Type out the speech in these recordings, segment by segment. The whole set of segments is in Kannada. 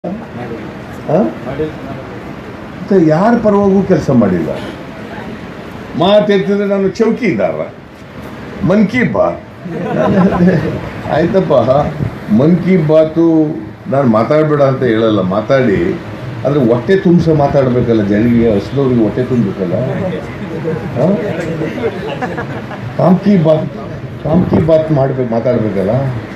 ಮತ್ತೆ ಯಾರ ಪರವಾಗೂ ಕೆಲಸ ಮಾಡಿಲ್ಲ ಮಾತೆತ್ತಿದ್ರೆ ನಾನು ಚೌಕಿದಾರ ಮನ್ ಕಿ ಬಾತ್ ಆಯ್ತಪ್ಪ ಮನ್ ಕಿ ಬಾತು ನಾನು ಮಾತಾಡಬೇಡ ಅಂತ ಹೇಳಲ್ಲ ಮಾತಾಡಿ ಆದರೆ ಹೊಟ್ಟೆ ತುಂಬಿಸ ಮಾತಾಡಬೇಕಲ್ಲ ಜನರಿಗೆ ಹಸಿದವ್ರಿಗೆ ಹೊಟ್ಟೆ ತುಂಬಬೇಕಲ್ಲ ಕಾಮ್ ಕಿ ಬಾತ್ ಕಾಮ್ ಕಿ ಬಾತ್ ಮಾಡ್ಬೇಕು ಮಾತಾಡ್ಬೇಕಲ್ಲ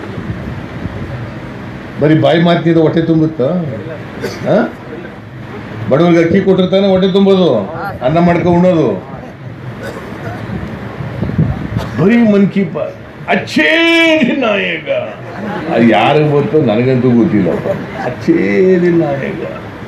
ಬರೀ ಬಾಯಿ ಮಾತಿನಿಂದ ಹೊಟ್ಟೆ ತುಂಬುತ್ತಾ ಆ? ಬಡವರಿಗೆ ಅಕ್ಕಿ ಕೊಟ್ಟಿರ್ತಾನೆ ಹೊಟ್ಟೆ ತುಂಬೋದು ಅನ್ನ ಮಾಡ್ಕೊಂಡು ಉಣ್ಣೋದು ಬರೀ ಮನ್ ಕಿ ಬಾತ್ ಅಚ್ಚೇ ನಾಯಕ ಅದು ಯಾರಿಗೆ ಗೊತ್ತೋ ನನಗಂತೂ ಗೊತ್ತಿಲ್ಲಪ್ಪ ಅಚ್ಚೇ ನಾಯಕ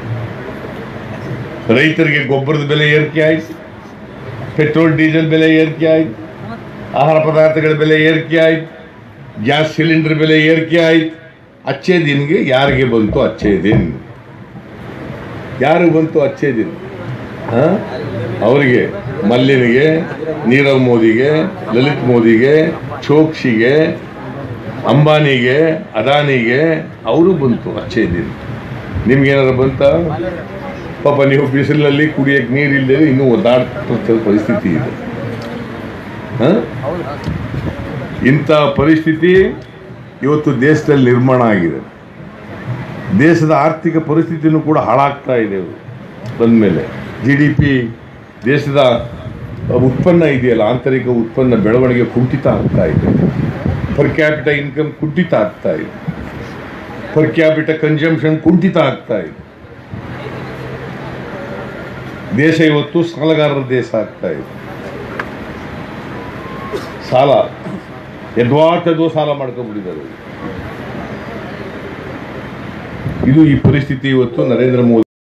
ರೈತರಿಗೆ ಗೊಬ್ಬರದ ಬೆಲೆ ಏರಿಕೆ ಆಯ್ತು ಪೆಟ್ರೋಲ್ ಡೀಸೆಲ್ ಬೆಲೆ ಏರಿಕೆ ಆಯ್ತು ಆಹಾರ ಪದಾರ್ಥಗಳ ಬೆಲೆ ಏರಿಕೆ ಆಯ್ತು ಗ್ಯಾಸ್ ಸಿಲಿಂಡರ್ ಬೆಲೆ ಏರಿಕೆ ಆಯ್ತು ಅಚ್ಚೇ ದಿನ್ಗೆ ಯಾರಿಗೆ ಬಂತು ಅಚ್ಚೇ ದಿನ್ ಯಾರಿಗೆ ಬಂತು ಅಚ್ಚೇ ದಿನ್ ಆ? ಅವರಿಗೆ ಮಲ್ಲಿನಿಗೆ ನೀರವ್ ಮೋದಿಗೆ ಲಲಿತ್ ಮೋದಿಗೆ ಚೋಕ್ಸಿಗೆ ಅಂಬಾನಿಗೆ ಅದಾನಿಗೆ ಅವರು ಬಂತು ಅಚ್ಚೇ ದಿನ್ ನಿಮ್ಗೇನಾರು ಬಂತ ಪಾಪ ನೀವು ಬಿಸಿಲಿನಲ್ಲಿ ಕುಡಿಯಕ್ಕೆ ನೀರಿಲ್ಲದೆ ಇನ್ನೂ ಒದ್ದಾಡ್ತ ಪರಿಸ್ಥಿತಿ ಇದೆ ಆ? ಇಂಥ ಪರಿಸ್ಥಿತಿ ಇವತ್ತು ದೇಶದಲ್ಲಿ ನಿರ್ಮಾಣ ಆಗಿದೆ ದೇಶದ ಆರ್ಥಿಕ ಪರಿಸ್ಥಿತಿನೂ ಕೂಡ ಹಾಳಾಗ್ತಾ ಇದೆ ಬಂದಮೇಲೆ ಜಿ ಡಿ ಪಿ ದೇಶದ ಉತ್ಪನ್ನ ಇದೆಯಲ್ಲ ಆಂತರಿಕ ಉತ್ಪನ್ನ ಬೆಳವಣಿಗೆ ಕುಂಠಿತ ಆಗ್ತಾ ಇದೆ ಪರ್ ಕ್ಯಾಪಿಟ ಇನ್ಕಮ್ ಕುಂಠಿತ ಆಗ್ತಾ ಇದೆ ಪರ್ ಕ್ಯಾಪಿಟ ಕನ್ಸಂಪ್ಷನ್ ಕುಂಠಿತ ಆಗ್ತಾ ಇದೆ ದೇಶ ಇವತ್ತು ಸಾಲಗಾರರ ದೇಶ ಆಗ್ತಾ ಇದೆ ಸಾಲ ಯದ್ವಾಟದ್ದು ಸಾಲ ಮಾಡ್ಕೊಂಡ್ಬಿಟ್ಟಿದ್ದಾರೆ ಇದು ಈ ಪರಿಸ್ಥಿತಿ ಇವತ್ತು ನರೇಂದ್ರ ಮೋದಿ